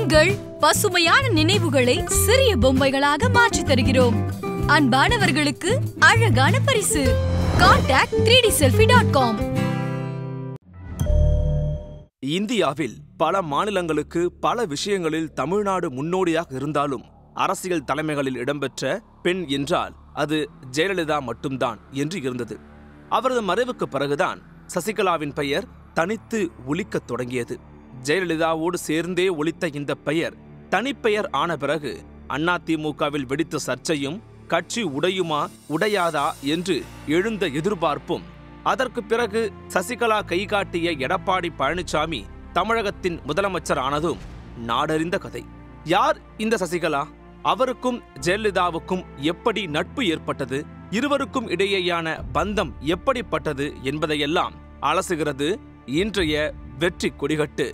உங்கள் பசுமையான நினைவுகளை சிறிய பொம்மைகளாக மாற்றித் தருகிறோம் அன்பானவர்களுக்கு அழகான பரிசு contact three D selfie dot com இந்தியாவில் பல மாநிலங்களுக்கு பல விஷயங்களில் தமிழ்நாடு முன்னோடியாக இருந்தாலும் அரசியல் தலைமைகளில் இடம்பெற்ற பெண் என்றால் அது ஜெயலலிதா மட்டும்தான் என்று இருந்தது அவரது மறைவுக்கு பிறகுதான் சசிகலாவின் பெயர் தனித்து ஒலிக்கத் தொடங்கியது ஜெயலலிதாவோடு சேர்ந்தே ஒலித்த இந்த பெயர் தனிப்பெயர் ஆன பிறகு அதிமுகவில் வெடித்த சர்ச்சையும் கட்சி உடையுமா உடையாதா என்று எழுந்த எதிர்பார்ப்பும் அதற்கு பிறகு சசிகலா கைகாட்டிய எடப்பாடி பழனிசாமி தமிழகத்தின் முதலமைச்சர் ஆனதும் நாடறிந்த கதை யார் இந்த சசிகலா அவருக்கும் ஜெயலலிதாவுக்கும் எப்படி நட்பு ஏற்பட்டது இருவருக்கும் இடையேயான பந்தம் எப்படிப்பட்டது என்பதையெல்லாம் அலசுகிறது இன்றைய வெற்றி கொடிகட்டு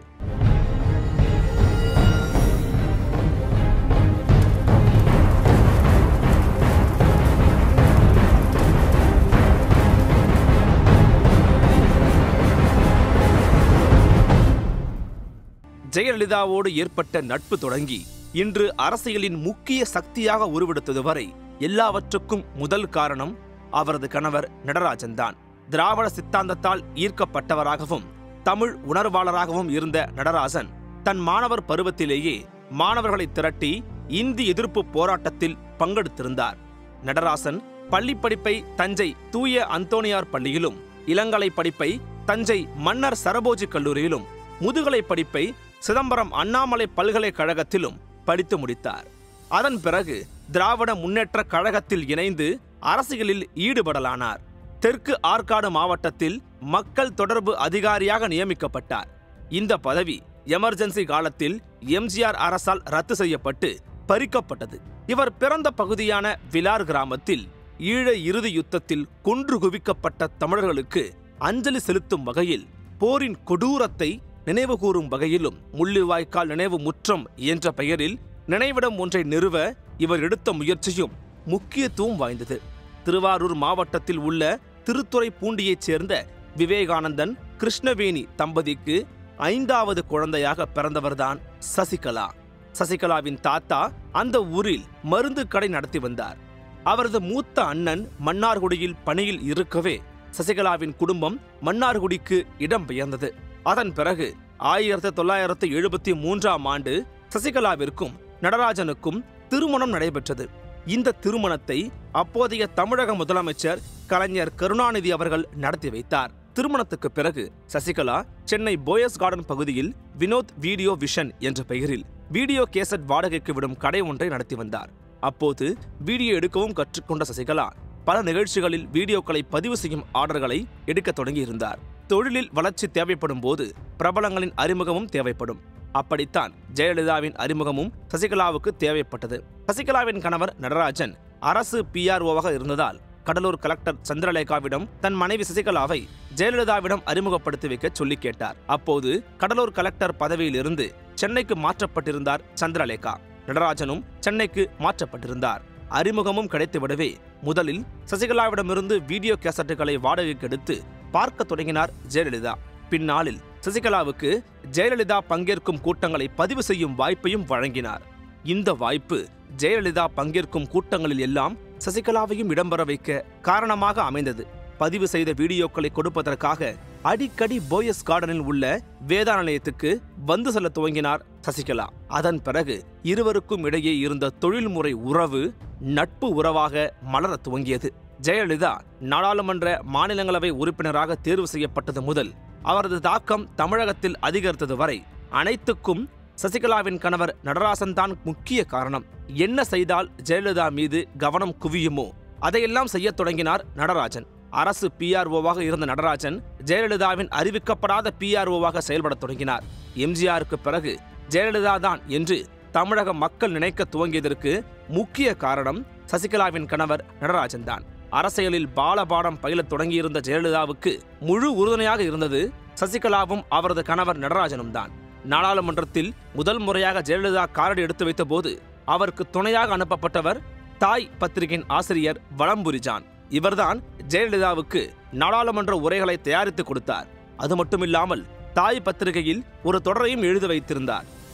ஜெயலலிதாவோடு ஏற்பட்ட நட்பு தொடங்கி இன்று அரசியலின் முக்கிய சக்தியாக உருவெடுத்தது வரை எல்லாவற்றுக்கும் முதல் காரணம் அவரது கணவர் நடராஜன் தான் திராவிட சித்தாந்தத்தால் ஈர்க்கப்பட்டவராகவும் தமிழ் உணர்வாளராகவும் இருந்த நடராஜன் தன் மாணவர் பருவத்திலேயே மாணவர்களை திரட்டி இந்தி எதிர்ப்பு போராட்டத்தில் பங்கெடுத்திருந்தார் நடராசன் பள்ளி படிப்பை தஞ்சை தூய அந்தோணியார் பள்ளியிலும் இளங்கலை படிப்பை தஞ்சை மன்னர் சரபோஜி கல்லூரியிலும் முதுகலை படிப்பை சிதம்பரம் அண்ணாமலை பல்கலைக்கழகத்திலும் படித்து முடித்தார் அதன் பிறகு திராவிட முன்னேற்ற கழகத்தில் இணைந்து அரசியலில் ஈடுபடலானார் தெற்கு ஆற்காடு மாவட்டத்தில் மக்கள் தொடர்பு அதிகாரியாக நியமிக்கப்பட்டார் இந்த பதவி எமர்ஜென்சி காலத்தில் எம்ஜிஆர் அரசால் ரத்து செய்யப்பட்டு பறிக்கப்பட்டது இவர் பிறந்த பகுதியான விலார் கிராமத்தில் ஈழ இறுதி யுத்தத்தில் கொன்று குவிக்கப்பட்ட தமிழர்களுக்கு அஞ்சலி செலுத்தும் வகையில் போரின் கொடூரத்தை நினைவுகூரும் வகையிலும் முள்ளிவாய்க்கால் நினைவு முற்றம் என்ற பெயரில் நினைவிடம் ஒன்றை நிறுவ இவர் எடுத்த முயற்சியும் முக்கியத்துவம் வாய்ந்தது திருவாரூர் மாவட்டத்தில் உள்ள திருத்துறைப்பூண்டியைச் சேர்ந்த விவேகானந்தன் கிருஷ்ணவேணி தம்பதிக்கு ஐந்தாவது குழந்தையாக பிறந்தவர்தான் சசிகலா சசிகலாவின் தாத்தா அந்த ஊரில் மருந்து கடை நடத்தி வந்தார் அவரது மூத்த அண்ணன் மன்னார்குடியில் பணியில் இருக்கவே சசிகலாவின் குடும்பம் மன்னார்குடிக்கு இடம் பெயர்ந்தது அதன் பிறகு ஆயிரத்தி தொள்ளாயிரத்தி எழுபத்தி மூன்றாம் ஆண்டு சசிகலாவிற்கும் நடராஜனுக்கும் திருமணம் நடைபெற்றது இந்த திருமணத்தை அப்போதைய தமிழக முதலமைச்சர் கலைஞர் கருணாநிதி அவர்கள் நடத்தி வைத்தார் திருமணத்துக்கு பிறகு சசிகலா சென்னை போயஸ் கார்டன் பகுதியில் வினோத் வீடியோ விஷன் என்ற பெயரில் வீடியோ கேசட் வாடகைக்கு விடும் கடை ஒன்றை நடத்தி வந்தார் அப்போது வீடியோ எடுக்கவும் கற்றுக்கொண்ட சசிகலா பல நிகழ்ச்சிகளில் வீடியோக்களை பதிவு செய்யும் ஆர்டர்களை எடுக்கத் தொடங்கியிருந்தார் தொழிலில் வளர்ச்சி தேவைப்படும் போது பிரபலங்களின் அறிமுகமும் தேவைப்படும் அப்படித்தான் ஜெயலலிதாவின் அறிமுகமும் சசிகலாவுக்கு தேவைப்பட்டது சசிகலாவின் கணவர் நடராஜன் அரசு பிஆர்ஓவாக இருந்ததால் கடலூர் கலெக்டர் சந்திரலேகாவிடம் தன் மனைவி சசிகலாவை ஜெயலலிதாவிடம் அறிமுகப்படுத்தி வைக்க சொல்லி கேட்டார் அப்போது கடலூர் கலெக்டர் பதவியிலிருந்து சென்னைக்கு மாற்றப்பட்டிருந்தார் சந்திரலேகா நடராஜனும் சென்னைக்கு மாற்றப்பட்டிருந்தார் அறிமுகமும் கிடைத்துவிடவே முதலில் சசிகலாவிடமிருந்து வீடியோ கேசட்டுகளை வாடகைக்கு எடுத்து பார்க்க தொடங்கினார் ஜெயலலிதா பின்னாளில் சசிகலாவுக்கு ஜெயலலிதா பங்கேற்கும் கூட்டங்களை பதிவு செய்யும் வாய்ப்பையும் வழங்கினார் இந்த வாய்ப்பு ஜெயலலிதா பங்கேற்கும் கூட்டங்களில் எல்லாம் சசிகலாவையும் இடம்பெற வைக்க காரணமாக அமைந்தது பதிவு செய்த வீடியோக்களை கொடுப்பதற்காக அடிக்கடி போயஸ் கார்டனில் உள்ள வேதா நிலையத்துக்கு வந்து செல்ல துவங்கினார் சசிகலா அதன் பிறகு இருவருக்கும் இடையே இருந்த தொழில்முறை உறவு நட்பு உறவாக மலரத் துவங்கியது ஜெயலலிதா நாடாளுமன்ற மாநிலங்களவை உறுப்பினராக தேர்வு செய்யப்பட்டது முதல் அவரது தாக்கம் தமிழகத்தில் அதிகரித்தது வரை அனைத்துக்கும் சசிகலாவின் கணவர் நடராசன் தான் முக்கிய காரணம் என்ன செய்தால் ஜெயலலிதா மீது கவனம் குவியுமோ அதையெல்லாம் செய்யத் தொடங்கினார் நடராஜன் அரசு பிஆர்ஓவாக இருந்த நடராஜன் ஜெயலலிதாவின் அறிவிக்கப்படாத பிஆர்ஓவாக செயல்படத் தொடங்கினார் எம்ஜிஆருக்கு பிறகு ஜெயலலிதா தான் என்று தமிழக மக்கள் நினைக்க துவங்கியதற்கு முக்கிய காரணம் சசிகலாவின் கணவர் நடராஜன் தான் அரசியலில் பாலபாடம் பயிலத் தொடங்கியிருந்த ஜெயலலிதாவுக்கு முழு உறுதுணையாக இருந்தது சசிகலாவும் அவரது கணவர் நடராஜனும் தான் நாடாளுமன்றத்தில் முதல் முறையாக ஜெயலலிதா காரடி எடுத்து வைத்தபோது அவருக்கு துணையாக அனுப்பப்பட்டவர் தாய் பத்திரிகையின் ஆசிரியர் வளம்புரிஜான் இவர்தான் ஜெயலலிதாவுக்கு நாடாளுமன்ற உரைகளை தயாரித்து கொடுத்தார் அது மட்டுமில்லாமல் தாய் பத்திரிகையில் ஒரு தொடரையும் எழுத வைத்திருந்தார்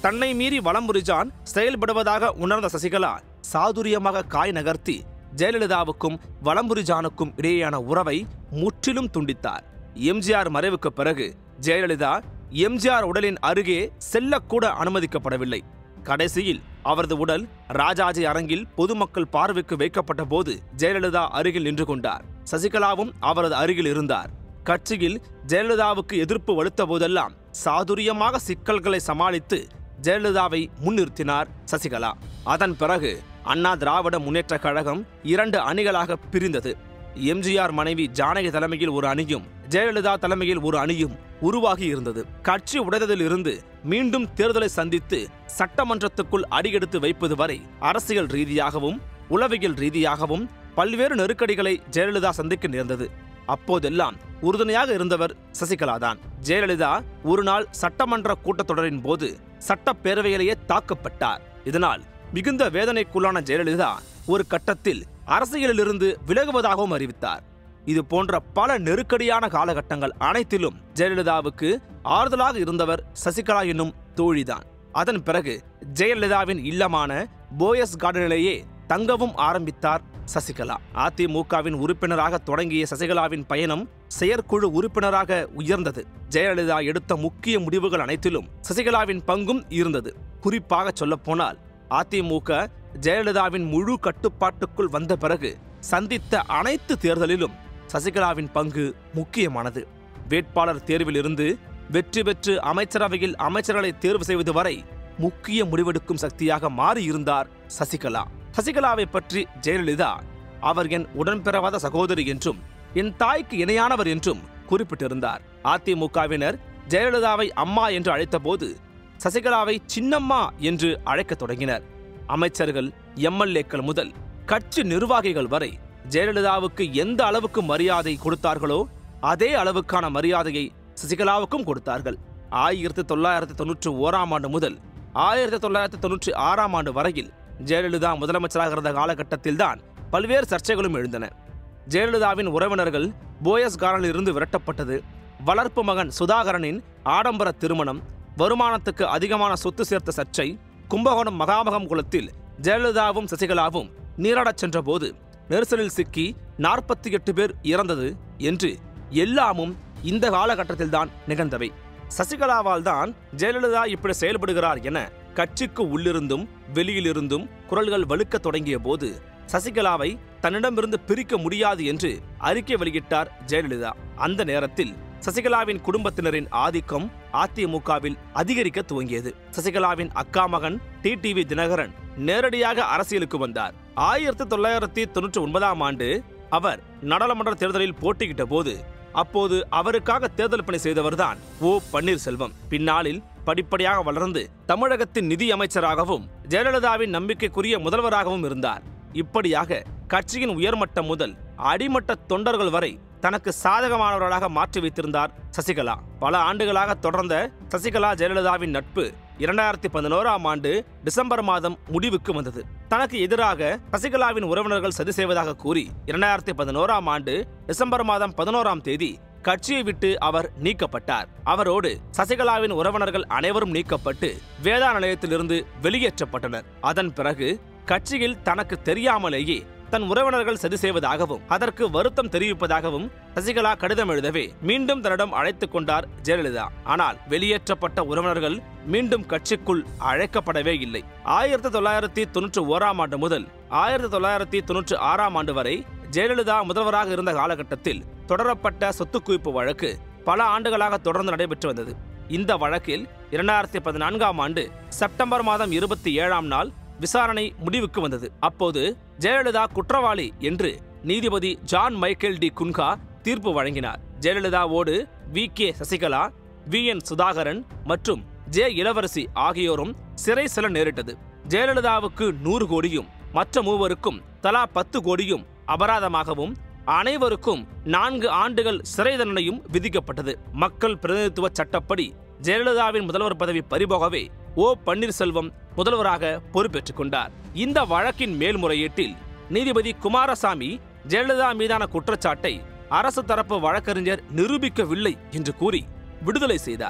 தன்னை மீறி வலம்புரிஜான் செயல்படுவதாக உணர்ந்த சசிகலா சாதுரியமாக காய் நகர்த்தி ஜெயலலிதாவுக்கும் வலம்புரிஜானுக்கும் இடையேயான உறவை முற்றிலும் துண்டித்தார் எம்ஜிஆர் மறைவுக்கு பிறகு ஜெயலலிதா எம்ஜிஆர் உடலின் அருகே செல்லக்கூட அனுமதிக்கப்படவில்லை கடைசியில் அவரது உடல் ராஜாஜி அரங்கில் பொதுமக்கள் பார்வைக்கு வைக்கப்பட்ட போது ஜெயலலிதா அருகில் நின்று கொண்டார் சசிகலாவும் அவரது அருகில் இருந்தார் கட்சியில் ஜெயலலிதாவுக்கு எதிர்ப்பு வலுத்த போதெல்லாம் சாதுரியமாக சிக்கல்களை சமாளித்து ஜெயலலிதாவை முன்னிறுத்தினார் சசிகலா அதன் பிறகு அண்ணா திராவிட முன்னேற்றக் கழகம் இரண்டு அணிகளாக பிரிந்தது எம்ஜிஆர் மனைவி ஜானகி தலைமையில் ஒரு அணியும் ஜெயலலிதா தலைமையில் ஒரு அணியும் உருவாகி இருந்தது கட்சி உடைந்ததில் இருந்து மீண்டும் தேர்தலை சந்தித்து சட்டமன்றத்துக்குள் அடியெடுத்து வைப்பது வரை அரசியல் ரீதியாகவும் உளவியல் ரீதியாகவும் பல்வேறு நெருக்கடிகளை ஜெயலலிதா சந்திக்க நேர்ந்தது அப்போதெல்லாம் உறுதுணையாக இருந்தவர் சசிகலா தான் ஜெயலலிதா ஒரு நாள் சட்டமன்ற கூட்டத்தொடரின் போது சட்டப்பேரவையிலேயே தாக்கப்பட்டார் இதனால் மிகுந்த வேதனைக்குள்ளான ஜெயலலிதா ஒரு கட்டத்தில் அரசியலிலிருந்து விலகுவதாகவும் அறிவித்தார் இது போன்ற பல நெருக்கடியான காலகட்டங்கள் அனைத்திலும் ஜெயலலிதாவுக்கு ஆறுதலாக இருந்தவர் சசிகலா என்னும் தோழிதான் அதன் பிறகு ஜெயலலிதாவின் இல்லமான போயஸ் கார்டனிலேயே தங்கவும் ஆரம்பித்தார் சசிகலா அதிமுகவின் உறுப்பினராக தொடங்கிய சசிகலாவின் பயணம் செயற்குழு உறுப்பினராக உயர்ந்தது ஜெயலலிதா எடுத்த முக்கிய முடிவுகள் அனைத்திலும் சசிகலாவின் பங்கும் இருந்தது குறிப்பாக சொல்லப்போனால் அதிமுக ஜெயலலிதாவின் முழு கட்டுப்பாட்டுக்குள் வந்த பிறகு சந்தித்த அனைத்து தேர்தலிலும் சசிகலாவின் பங்கு முக்கியமானது வேட்பாளர் தேர்வில் இருந்து வெற்றி பெற்று அமைச்சரவையில் அமைச்சர்களை தேர்வு செய்வது வரை முக்கிய முடிவெடுக்கும் சக்தியாக மாறியிருந்தார் சசிகலா சசிகலாவை பற்றி ஜெயலலிதா அவர் என் உடன்பிறவாத சகோதரி என்றும் என் தாய்க்கு இணையானவர் என்றும் குறிப்பிட்டிருந்தார் அதிமுகவினர் ஜெயலலிதாவை அம்மா என்று அழைத்தபோது சசிகலாவை சின்னம்மா என்று அழைக்கத் தொடங்கினர் அமைச்சர்கள் எம்எல்ஏக்கள் முதல் கட்சி நிர்வாகிகள் வரை ஜெயலலிதாவுக்கு எந்த அளவுக்கு மரியாதை கொடுத்தார்களோ அதே அளவுக்கான மரியாதையை சசிகலாவுக்கும் கொடுத்தார்கள் ஆயிரத்தி தொள்ளாயிரத்தி தொன்னூற்றி ஓராம் ஆண்டு முதல் ஆயிரத்தி தொள்ளாயிரத்தி தொன்னூற்றி ஆறாம் ஆண்டு வரையில் ஜெயலலிதா முதலமைச்சராக இருந்த காலகட்டத்தில்தான் பல்வேறு சர்ச்சைகளும் எழுந்தன ஜெயலலிதாவின் உறவினர்கள் போயஸ் கார்டனில் இருந்து விரட்டப்பட்டது வளர்ப்பு மகன் சுதாகரனின் ஆடம்பர திருமணம் வருமானத்துக்கு அதிகமான சொத்து சேர்த்த சர்ச்சை கும்பகோணம் மகாமகம் குளத்தில் ஜெயலலிதாவும் சசிகலாவும் நீராடச் சென்றபோது நெரிசலில் சிக்கி நாற்பத்தி எட்டு பேர் இறந்தது என்று எல்லாமும் இந்த காலகட்டத்தில்தான் நிகழ்ந்தவை சசிகலாவால் தான் ஜெயலலிதா இப்படி செயல்படுகிறார் என கட்சிக்கு உள்ளிருந்தும் வெளியிலிருந்தும் குரல்கள் வலுக்கத் தொடங்கிய போது சசிகலாவை தன்னிடமிருந்து பிரிக்க முடியாது என்று அறிக்கை வெளியிட்டார் ஜெயலலிதா அந்த நேரத்தில் சசிகலாவின் குடும்பத்தினரின் ஆதிக்கம் அதிமுகவில் அதிகரிக்க துவங்கியது சசிகலாவின் அக்கா மகன் டிடிவி தினகரன் நேரடியாக அரசியலுக்கு வந்தார் ஆயிரத்தி தொள்ளாயிரத்தி தொன்னூற்றி ஒன்பதாம் ஆண்டு அவர் நாடாளுமன்ற தேர்தலில் போட்டியிட்ட போது அப்போது அவருக்காக தேர்தல் பணி செய்தவர்தான் ஓ பன்னீர்செல்வம் பின்னாளில் படிப்படியாக வளர்ந்து தமிழகத்தின் நிதி அமைச்சராகவும் ஜெயலலிதாவின் நம்பிக்கைக்குரிய முதல்வராகவும் இருந்தார் இப்படியாக கட்சியின் உயர்மட்டம் முதல் அடிமட்ட தொண்டர்கள் வரை தனக்கு சாதகமானவர்களாக மாற்றி வைத்திருந்தார் சசிகலா பல ஆண்டுகளாக தொடர்ந்த சசிகலா ஜெயலலிதாவின் நட்பு இரண்டாயிரத்தி பதினோராம் ஆண்டு டிசம்பர் மாதம் முடிவுக்கு வந்தது தனக்கு எதிராக சசிகலாவின் உறவினர்கள் சதி செய்வதாக கூறி இரண்டாயிரத்தி பதினோராம் ஆண்டு டிசம்பர் மாதம் பதினோராம் தேதி கட்சியை விட்டு அவர் நீக்கப்பட்டார் அவரோடு சசிகலாவின் உறவினர்கள் அனைவரும் நீக்கப்பட்டு வேதா நிலையத்திலிருந்து வெளியேற்றப்பட்டனர் அதன் பிறகு கட்சியில் தனக்கு தெரியாமலேயே தன் உறவினர்கள் சதி செய்வதாகவும் அதற்கு வருத்தம் தெரிவிப்பதாகவும் சசிகலா கடிதம் எழுதவே மீண்டும் தன்னிடம் அழைத்துக் கொண்டார் ஜெயலலிதா ஆனால் வெளியேற்றப்பட்ட உறவினர்கள் மீண்டும் கட்சிக்குள் அழைக்கப்படவே இல்லை ஆயிரத்தி தொள்ளாயிரத்தி தொன்னூற்றி ஓராம் ஆண்டு முதல் ஆயிரத்தி தொள்ளாயிரத்தி தொன்னூற்றி ஆறாம் ஆண்டு வரை ஜெயலலிதா முதல்வராக இருந்த காலகட்டத்தில் தொடரப்பட்ட சொத்து குவிப்பு வழக்கு பல ஆண்டுகளாக தொடர்ந்து நடைபெற்று வந்தது இந்த வழக்கில் இரண்டாயிரத்தி பதினான்காம் ஆண்டு செப்டம்பர் மாதம் இருபத்தி ஏழாம் நாள் விசாரணை முடிவுக்கு வந்தது அப்போது ஜெயலலிதா குற்றவாளி என்று நீதிபதி ஜான் மைக்கேல் டி குன்கா தீர்ப்பு வழங்கினார் ஜெயலலிதாவோடு V K Sasikala V N Sudhakaran மற்றும் ஜே இளவரசி ஆகியோரும் சிறை செல்ல நேரிட்டது ஜெயலலிதாவுக்கு நூறு கோடியும் மற்ற மூவருக்கும் தலா பத்து கோடியும் அபராதமாகவும் அனைவருக்கும் நான்கு ஆண்டுகள் சிறை தண்டனையும் விதிக்கப்பட்டது மக்கள் பிரதிநிதித்துவ சட்டப்படி ஜெயலலிதாவின் முதல்வர் பதவி பறிபோகவே ஓ பன்னீர்செல்வம் முதல்வராக பொறுப்பேற்றுக் கொண்டார் இந்த வழக்கின் மேல்முறையீட்டில் நீதிபதி குமாரசாமி ஜெயலலிதா மீதான குற்றச்சாட்டை அரசு தரப்பு வழக்கறிஞர் நிரூபிக்கவில்லை என்று கூறி விடுதலை செய்தார்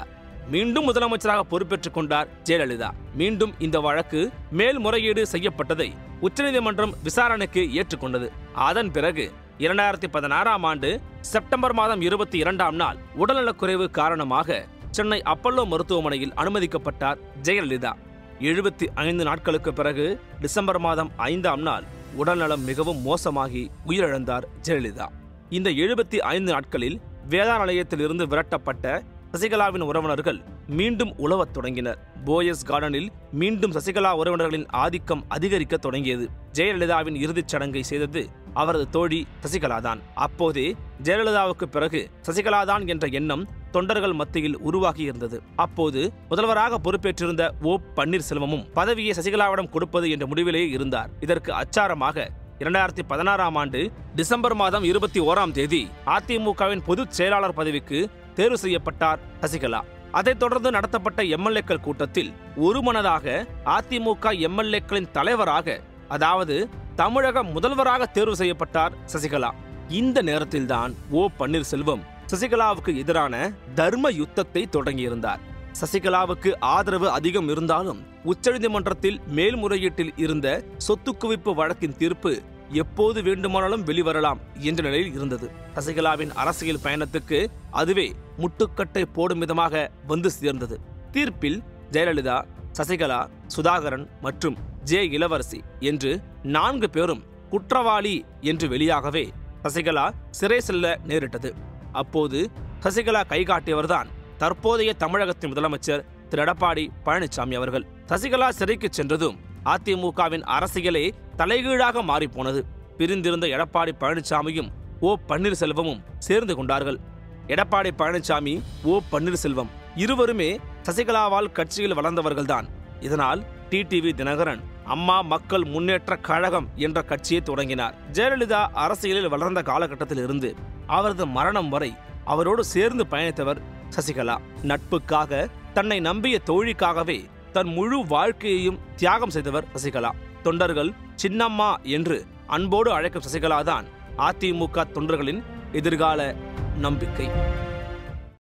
மீண்டும் முதலமைச்சராக பொறுப்பேற்றுக் கொண்டார் ஜெயலலிதா மீண்டும் இந்த வழக்கு மேல்முறையீடு செய்யப்பட்டதை உச்சநீதிமன்றம் விசாரணைக்கு ஏற்றுக்கொண்டது அதன் பிறகு இரண்டாயிரத்தி பதினாறாம் ஆண்டு செப்டம்பர் மாதம் இருபத்தி இரண்டாம் நாள் உடல்நலக்குறைவு காரணமாக சென்னை அப்பல்லோ மருத்துவமனையில் அனுமதிக்கப்பட்டார் ஜெயலலிதா எழுபத்தி ஐந்து நாட்களுக்கு பிறகு டிசம்பர் மாதம் ஐந்தாம் நாள் உடல்நலம் மிகவும் மோசமாகி உயிரிழந்தார் ஜெயலலிதா இந்த எழுபத்தி ஐந்து நாட்களில் வேதாநிலையத்தில் இருந்து விரட்டப்பட்ட சசிகலாவின் உறவினர்கள் மீண்டும் உழவத் தொடங்கினர் போயஸ் கார்டனில் மீண்டும் சசிகலா உறவினர்களின் ஆதிக்கம் அதிகரிக்க தொடங்கியது ஜெயலலிதாவின் இறுதிச் சடங்கை செய்தது அவரது தோழி சசிகலாதான் அப்போதே ஜெயலலிதாவுக்கு பிறகு சசிகலாதான் என்ற எண்ணம் தொண்டர்கள் மத்தியில் உருவாகி இருந்தது அப்போது முதல்வராக பொறுப்பேற்றிருந்த ஓ பன்னீர்செல்வமும் பதவியை சசிகலாவிடம் கொடுப்பது என்ற முடிவிலேயே இருந்தார் இதற்கு அச்சாரமாக இரண்டாயிரத்தி பதினாறாம் ஆண்டு டிசம்பர் மாதம் இருபத்தி ஓராம் தேதி அதிமுகவின் பொதுச் செயலாளர் பதவிக்கு தேர்வு செய்யப்பட்டார் சசிகலா அதைத் தொடர்ந்து நடத்தப்பட்ட எம்எல்ஏக்கள் கூட்டத்தில் ஒருமனதாக அதிமுக எம்எல்ஏக்களின் தலைவராக அதாவது தமிழக முதல்வராக தேர்வு செய்யப்பட்டார் சசிகலா இந்த நேரத்தில்தான் ஓ பன்னீர்செல்வம் சசிகலாவுக்கு எதிரான தர்ம யுத்தத்தை தொடங்கியிருந்தார் சசிகலாவுக்கு ஆதரவு அதிகம் இருந்தாலும் உச்சநீதிமன்றத்தில் மேல்முறையீட்டில் இருந்த சொத்து குவிப்பு வழக்கின் தீர்ப்பு எப்போது வேண்டுமானாலும் வெளிவரலாம் என்ற நிலையில் இருந்தது சசிகலாவின் அரசியல் பயணத்துக்கு அதுவே முட்டுக்கட்டை போடும் விதமாக வந்து சேர்ந்தது தீர்ப்பில் ஜெயலலிதா சசிகலா சுதாகரன் மற்றும் ஜே இளவரசி என்று நான்கு பேரும் குற்றவாளி என்று வெளியாகவே சசிகலா சிறை செல்ல நேரிட்டது அப்போது சசிகலா கைகாட்டியவர்தான் தற்போதைய தமிழகத்தின் முதலமைச்சர் திரு எடப்பாடி பழனிசாமி அவர்கள் சசிகலா சிறைக்கு சென்றதும் அதிமுகவின் அரசியலே தலைகீழாக மாறிப்போனது பிரிந்திருந்த எடப்பாடி பழனிசாமியும் ஓ பன்னீர்செல்வமும் சேர்ந்து கொண்டார்கள் எடப்பாடி பழனிசாமி ஓ பன்னீர்செல்வம் இருவருமே சசிகலாவால் கட்சியில் வளர்ந்தவர்கள்தான் இதனால் டிடிவி தினகரன் அம்மா மக்கள் முன்னேற்ற கழகம் என்ற கட்சியை தொடங்கினார் ஜெயலலிதா அரசியலில் வளர்ந்த காலகட்டத்தில் இருந்து அவரது மரணம் வரை அவரோடு சேர்ந்து பயணித்தவர் சசிகலா நட்புக்காக தன்னை நம்பிய தோழிக்காகவே தன் முழு வாழ்க்கையையும் தியாகம் செய்தவர் சசிகலா தொண்டர்கள் சின்னம்மா என்று அன்போடு அழைக்கும் சசிகலா தான் அதிமுக தொண்டர்களின் எதிர்கால நம்பிக்கை